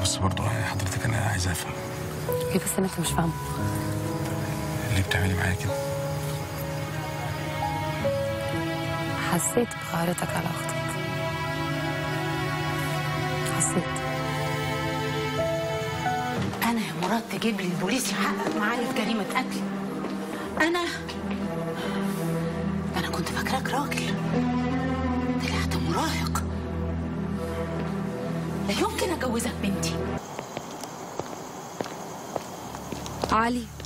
بس برضه يعني حضرتك انا عايز افهم ايه بس إن انت مش فاهمه ليه بتعملي معايا كده حسيت بغيرتك على اختك حسيت انا يا مراد تجيب لي البوليس يحقق معايا في جريمه قتل انا انا كنت فاكراك راجل طلعت مراهق لا يمكن اجوزك بنتي علي